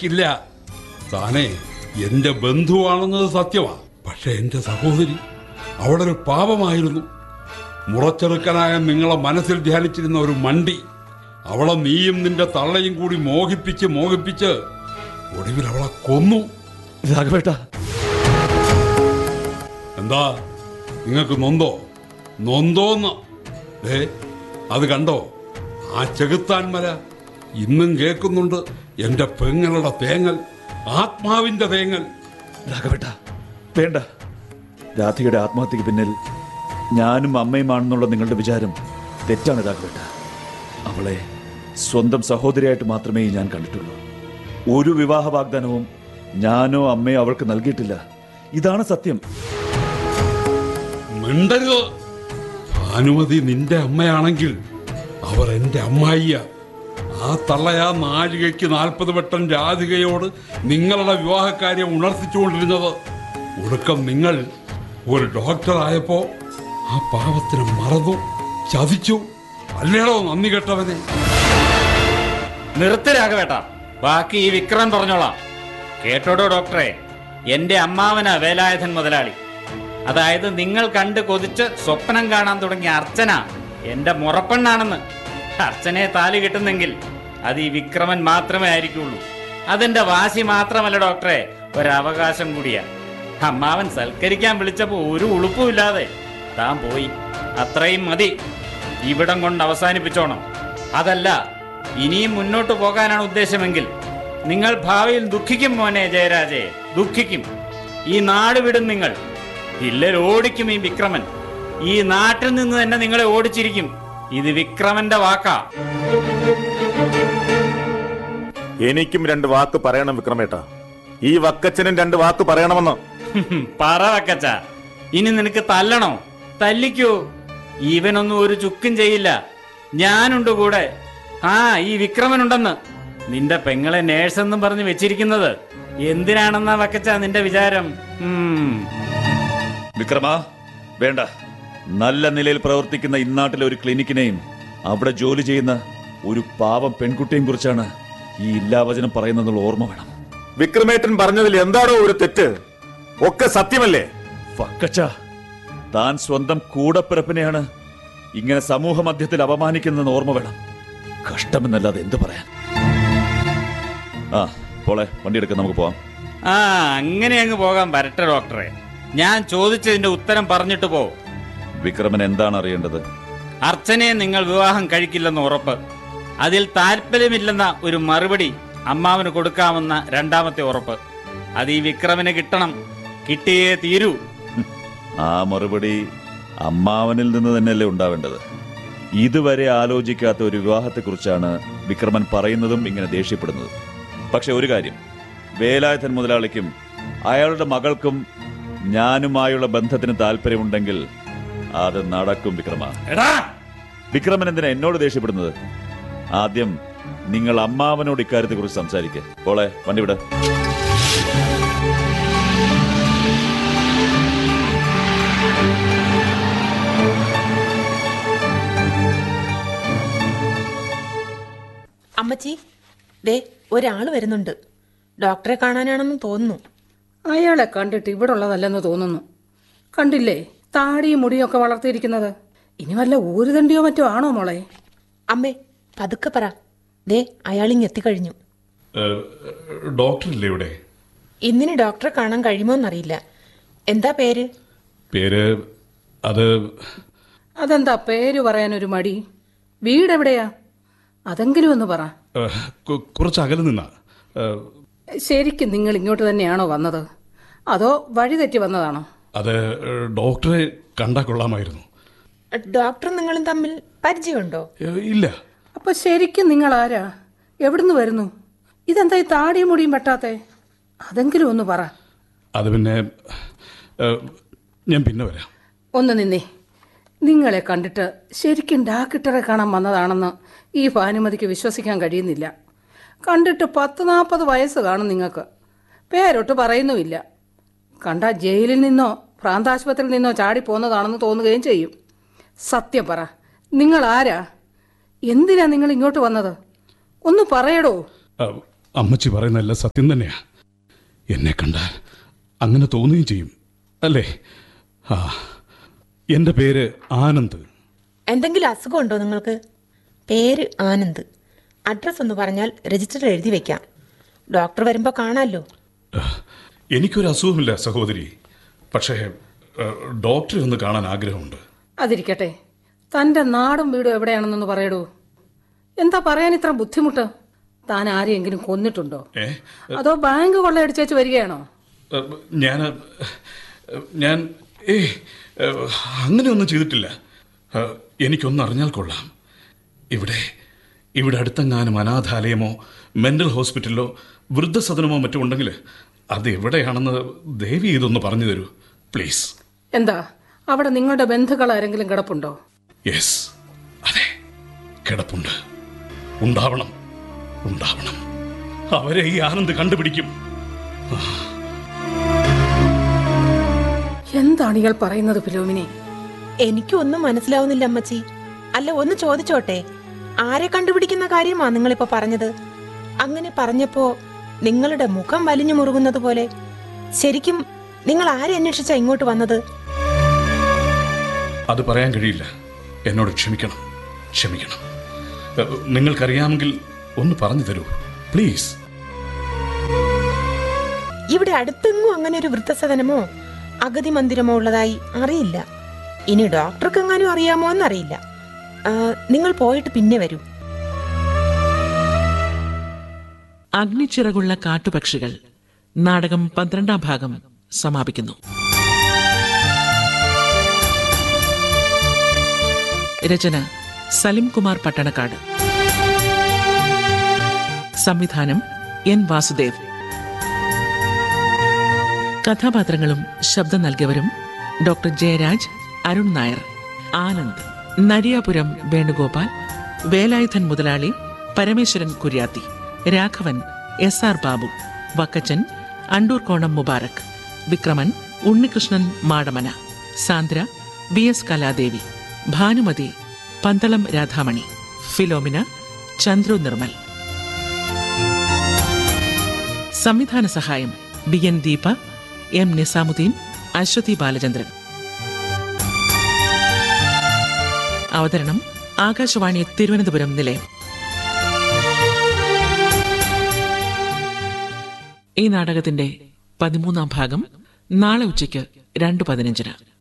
എനിക്കില്ല താനേ എന്റെ ബന്ധുവാണെന്നത് സത്യമാ പക്ഷെ എന്റെ സഹോദരി അവളൊരു പാപമായിരുന്നു മുറച്ചെറുക്കനായ നിങ്ങളെ മനസ്സിൽ ധ്യാനിച്ചിരുന്ന ഒരു മണ്ടി അവളെ നീയും നിന്റെ തള്ളയും കൂടി മോഹിപ്പിച്ച് മോഹിപ്പിച്ച് ഒടുവിൽ അവളെ കൊന്നു രാഘവേട്ട എന്താ നിങ്ങൾക്ക് നൊന്തോ നൊന്തോന്ന് ഏ അത് കണ്ടോ ആ ചെകുത്താൻ മല ഇന്നും കേൾക്കുന്നുണ്ട് എന്റെ പെങ്ങളുടെ തേങ്ങൽ ആത്മാവിന്റെ തേങ്ങൽ രാഘവേട്ട വേണ്ട രാധികയുടെ ആത്മഹത്യക്ക് പിന്നിൽ ഞാനും അമ്മയുമാണെന്നുള്ള നിങ്ങളുടെ വിചാരം തെറ്റാണ് രാഘവേട്ട അവളെ സ്വന്തം സഹോദരിയായിട്ട് മാത്രമേ ഞാൻ കണ്ടിട്ടുള്ളൂ ഒരു വിവാഹ വാഗ്ദാനവും ഞാനോ അമ്മയോ അവൾക്ക് നൽകിയിട്ടില്ല ഇതാണ് സത്യം മിണ്ടരുത് ഭാനുമതി നിന്റെ അമ്മയാണെങ്കിൽ അവർ എന്റെ അമ്മായിയ ആ തള്ളയാ നാഴികയ്ക്ക് നാൽപ്പത് വട്ടം രാധികയോട് നിങ്ങളുടെ വിവാഹക്കാര്യം ഉണർത്തിച്ചുകൊണ്ടിരുന്നത് ഒടുക്കം നിങ്ങൾ ഒരു ഡോക്ടറായപ്പോ ആ പാവത്തിന് മറന്നു ചതിച്ചു അല്ലേടോ നന്ദി കെട്ടവനെ നിർത്ത് രാഘവേട്ട ബാക്കി ഈ വിക്രമൻ പറഞ്ഞോളാം കേട്ടോടോ ഡോക്ടറെ എന്റെ അമ്മാവനാ വേലായുധൻ മുതലാളി അതായത് നിങ്ങൾ കണ്ട് കൊതിച്ച് സ്വപ്നം കാണാൻ തുടങ്ങിയ അർച്ചന എന്റെ മുറപ്പെണ്ണാണെന്ന് അർച്ചനയെ താലി കിട്ടുന്നെങ്കിൽ അത് ഈ വിക്രമൻ മാത്രമേ ആയിരിക്കുള്ളൂ അതെന്റെ വാശി മാത്രമല്ല ഡോക്ടറെ ഒരവകാശം കൂടിയാ അമ്മാവൻ സൽക്കരിക്കാൻ വിളിച്ചപ്പോ ഒരു ഉളുപ്പുമില്ലാതെ താൻ പോയി അത്രയും മതി ഇവിടം കൊണ്ട് അവസാനിപ്പിച്ചോണം അതല്ല ഇനിയും മുന്നോട്ട് പോകാനാണ് ഉദ്ദേശമെങ്കിൽ നിങ്ങൾ ഭാവിയിൽ ദുഃഖിക്കും മോനെ ജയരാജയെ ദുഃഖിക്കും ഈ നാട് വിടും നിങ്ങൾ പിള്ളേർ ഓടിക്കും ഈ വിക്രമൻ ഈ നാട്ടിൽ നിന്ന് തന്നെ നിങ്ങളെ ഓടിച്ചിരിക്കും ഇത് വിക്രമന്റെ വാക്കാ എനിക്കും രണ്ട് വാക്ക് പറയണം വിക്രമേട്ട ഈ വക്കച്ചനും രണ്ട് വാക്ക് പറയണമെന്ന് ഹും, പറ വക്കച്ച ഇനി നിനക്ക് തല്ലണോ തല്ലിക്കൂ ഇവനൊന്നും ഒരു ചുക്കും ചെയ്യില്ല ഞാനുണ്ട് കൂടെ ആ ഈ വിക്രമനുണ്ടെന്ന് നിന്റെ പെങ്ങളെ നേഴ്സെന്നും പറഞ്ഞ് വെച്ചിരിക്കുന്നത് എന്തിനാണെന്നാ വക്കച്ച നിന്റെ വിചാരം ഉം വിക്രമ വേണ്ട നല്ല നിലയിൽ പ്രവർത്തിക്കുന്ന ഇന്നാട്ടിലെ ഒരു ക്ലിനിക്കിനെയും അവിടെ ജോലി ചെയ്യുന്ന ഒരു പാവം പെൺകുട്ടിയെയും കുറിച്ചാണ് ഈ ഇല്ലാവചനം പറയുന്നതെന്നുള്ള ഓർമ്മ വേണം വിക്രമേട്ടൻ പറഞ്ഞതിൽ എന്താണോ ഒരു തെറ്റ് ഒക്കെ സത്യമല്ലേ ഫക്കച്ച താൻ സ്വന്തം കൂടപ്പിറപ്പിനെയാണ് ഇങ്ങനെ സമൂഹ മധ്യത്തിൽ അപമാനിക്കുന്നതെന്ന് ഓർമ്മ വേണം കഷ്ടമെന്നല്ലാതെ എന്ത് പറയാൻ ആ പോളെ വണ്ടി എടുക്കാൻ നമുക്ക് പോവാം ആ അങ്ങനെ അങ്ങ് പോകാൻ വരട്ടെ ഡോക്ടറെ ഞാൻ ചോദിച്ചതിന്റെ ഉത്തരം പറഞ്ഞിട്ട് പോ വിക്രമൻ എന്താണ് അറിയേണ്ടത് അർച്ചനയെ നിങ്ങൾ വിവാഹം കഴിക്കില്ലെന്ന് ഉറപ്പ് അതിൽ താല്പര്യമില്ലെന്ന ഒരു മറുപടി അമ്മാവന് കൊടുക്കാമെന്ന രണ്ടാമത്തെ ഉറപ്പ് അത് ഈ വിക്രമന് കിട്ടണം കിട്ടിയേ തീരൂ ആ മറുപടി അമ്മാവനിൽ നിന്ന് തന്നെയല്ലേ ഉണ്ടാവേണ്ടത് ഇതുവരെ ആലോചിക്കാത്ത ഒരു വിവാഹത്തെക്കുറിച്ചാണ് വിക്രമൻ പറയുന്നതും ഇങ്ങനെ ദേഷ്യപ്പെടുന്നതും പക്ഷെ ഒരു കാര്യം വേലായുധൻ മുതലാളിക്കും അയാളുടെ മകൾക്കും ഞാനുമായുള്ള ബന്ധത്തിന് താല്പര്യമുണ്ടെങ്കിൽ അത് നടക്കും വിക്രമ എടാ വിക്രമൻ എന്തിനാ എന്നോട് ദേഷ്യപ്പെടുന്നത് ആദ്യം നിങ്ങൾ അമ്മാവനോട് ഇക്കാര്യത്തെക്കുറിച്ച് സംസാരിക്കുക പോളെ വണ്ടി വിട അമ്മച്ചി ദേ ഒരാൾ വരുന്നുണ്ട് ഡോക്ടറെ കാണാനാണെന്ന് തോന്നുന്നു അയാളെ കണ്ടിട്ട് ഇവിടെ ഉള്ളതല്ലെന്ന് തോന്നുന്നു കണ്ടില്ലേ താടിയും മുടിയൊക്കെ വളർത്തിയിരിക്കുന്നത് ഇനി വല്ല ഊരുതണ്ടിയോ മറ്റോ ആണോ മോളെ അമ്മേ പതുക്കെ പറ ദേ അയാളിങ് എത്തിക്കഴിഞ്ഞു ഡോക്ടറില്ലേ ഇവിടെ ഇന്നിന് ഡോക്ടറെ കാണാൻ കഴിയുമോന്നറിയില്ല എന്താ പേര് പേര് അത് അതെന്താ പേര് പറയാനൊരു മടി വീടെവിടെയാ അതെങ്കിലും ഒന്ന് പറ ഏഹ്, കു- കുറച്ച് അകലെ നിന്നാ ഏഹ്, ശരിക്കും നിങ്ങൾ ഇങ്ങോട്ട് തന്നെയാണോ വന്നത് അതോ വഴി തെറ്റി വന്നതാണോ അത് ഏഹ്, ഡോക്ടറെ കണ്ടാ കൊള്ളാമായിരുന്നു ഡോക്ടർ നിങ്ങളും തമ്മിൽ പരിചയമുണ്ടോ ഏഹ്, ഇല്ല അപ്പൊ ശരിക്കും നിങ്ങൾ ആരാ എവിടുന്ന് വരുന്നു ഇതെന്താ ഈ താടിയും മുടിയും വെട്ടാത്തെ അതെങ്കിലും ഒന്ന് പറ അത് പിന്നെ ഏഹ്, ഞാൻ പിന്നെ വരാം ഒന്ന് നിന്നേ നിങ്ങളെ കണ്ടിട്ട് ശരിക്കും ഡാക്ടറെ കാണാൻ വന്നതാണെന്ന് ഈ ഭാനുമതിക്ക് വിശ്വസിക്കാൻ കഴിയുന്നില്ല കണ്ടിട്ട് പത്ത് നാൽപ്പത് വയസ്സ് കാണും നിങ്ങൾക്ക് പേരൊട്ട് പറയുന്നുമില്ല കണ്ട ജയിലിൽ നിന്നോ പ്രാന്താശുപത്രിയിൽ നിന്നോ ചാടി പോന്നതാണെന്ന് തോന്നുകയും ചെയ്യും സത്യം പറ നിങ്ങൾ ആരാ എന്തിനാ നിങ്ങൾ ഇങ്ങോട്ട് വന്നത് ഒന്ന് പറയടോ ഏഹ്, അമ്മച്ചി പറയുന്നതെല്ലാം സത്യം തന്നെയാ എന്നെ കണ്ടാൽ അങ്ങനെ തോന്നുകയും ചെയ്യും അല്ലേ ആ എൻ്റെ പേര് ആനന്ദ് എന്തെങ്കിലും അസുഖമുണ്ടോ നിങ്ങൾക്ക് പേര് ആനന്ദ് അഡ്രസ് ഒന്ന് പറഞ്ഞാൽ രജിസ്റ്റർ എഴുതി വെക്കാം ഡോക്ടർ വരുമ്പോൾ കാണാമല്ലോ ഏഹ്, എനിക്കൊരു അസുഖമില്ല സഹോദരി പക്ഷേ ഏഹ്, ഡോക്ടറെ ഒന്ന് കാണാൻ ആഗ്രഹമുണ്ട് അതിരിക്കട്ടെ തന്റെ നാടും വീടും എവിടെയാണെന്നൊന്ന് പറയടൂ എന്താ പറയാൻ ഇത്ര ബുദ്ധിമുട്ട് താൻ ആരെയെങ്കിലും കൊന്നിട്ടുണ്ടോ ഏ അതോ ബാങ്ക് കൊള്ളയടിച്ചേച്ച് വരികയാണോ ഏഹ്, ഞാൻ ഏഹ്, ഞാൻ ഏ അങ്ങനെയൊന്നും ചെയ്തിട്ടില്ല ഏഹ്, എനിക്കൊന്ന് അറിഞ്ഞാൽ കൊള്ളാം ഇവിടെ ഇവിടെ അടുത്തെങ്ങാനും അനാഥാലയമോ മെന്റൽ ഹോസ്പിറ്റലോ വൃദ്ധസദനമോ മറ്റോ ഉണ്ടെങ്കിൽ അത് എവിടെയാണെന്ന് ദേവി ഇതൊന്ന് പറഞ്ഞു തരൂ പ്ലീസ് എന്താ അവിടെ നിങ്ങളുടെ ബന്ധുക്കൾ ആരെങ്കിലും കിടപ്പുണ്ടോ യെസ് അതെ കിടപ്പുണ്ട് ഉണ്ടാവണം ഉണ്ടാവണം അവരെ ഈ ആനന്ദ് കണ്ടുപിടിക്കും എന്താണ് ഇയാൾ പറയുന്നത് ഫിലോമിനെ എനിക്കും ഒന്നും മനസ്സിലാവുന്നില്ല അമ്മച്ചി അല്ല ഒന്ന് ചോദിച്ചോട്ടെ ആരെ കണ്ടുപിടിക്കുന്ന കാര്യമാ നിങ്ങളിപ്പോ പറഞ്ഞത് അങ്ങനെ പറഞ്ഞപ്പോ നിങ്ങളുടെ മുഖം വലിഞ്ഞു മുറുകുന്നത് പോലെ ശരിക്കും നിങ്ങൾ ആരെ അന്വേഷിച്ചാ ഇങ്ങോട്ട് വന്നത് അത് പറയാൻ കഴിയില്ല എന്നോട് ക്ഷമിക്കണം ക്ഷമിക്കണം ഏഹ്, നിങ്ങൾക്കറിയാമെങ്കിൽ ഒന്ന് പറഞ്ഞു തരൂ പ്ലീസ് ഇവിടെ അടുത്തെങ്ങും അങ്ങനെ ഒരു വൃദ്ധസദനമോ അഗതി മന്ദിരമോ ഉള്ളതായി അറിയില്ല ഇനി ഡോക്ടർക്ക് എങ്ങാനും അറിയാമോ എന്നറിയില്ല ആ, നിങ്ങൾ പോയിട്ട് പിന്നെ വരൂ അഗ്നിച്ചിറകുള്ള കാട്ടുപക്ഷികൾ നാടകം പന്ത്രണ്ടാം ഭാഗം സമാപിക്കുന്നു രചന സലിം കുമാർ പട്ടണക്കാട് സംവിധാനം എൻ വാസുദേവ് കഥാപാത്രങ്ങളും ശബ്ദം നൽകിയവരും ഡോക്ടർ ജയരാജ് അരുൺ നായർ ആനന്ദ് നരിയാപുരം വേണുഗോപാൽ വേലായുധൻ മുതലാളി Parameswaran Kuriyathi Raghavan S R Babu Vakkachan Andoor Konam Mubarak Vikraman Unnikrishnan Madamana Sandra V S Kaladevi Bhanumathi Pandalam Radhamani Philomina Chandru Nirmal സംവിധാന സഹായം B N Deepa M Nizamuddin Aswathi Balachandran അവതരണം ആകാശവാണി തിരുവനന്തപുരം നിലയം ഈ നാടകത്തിന്റെ പതിമൂന്നാം ഭാഗം നാളെ ഉച്ചയ്ക്ക് രണ്ട് പതിനഞ്ചിന്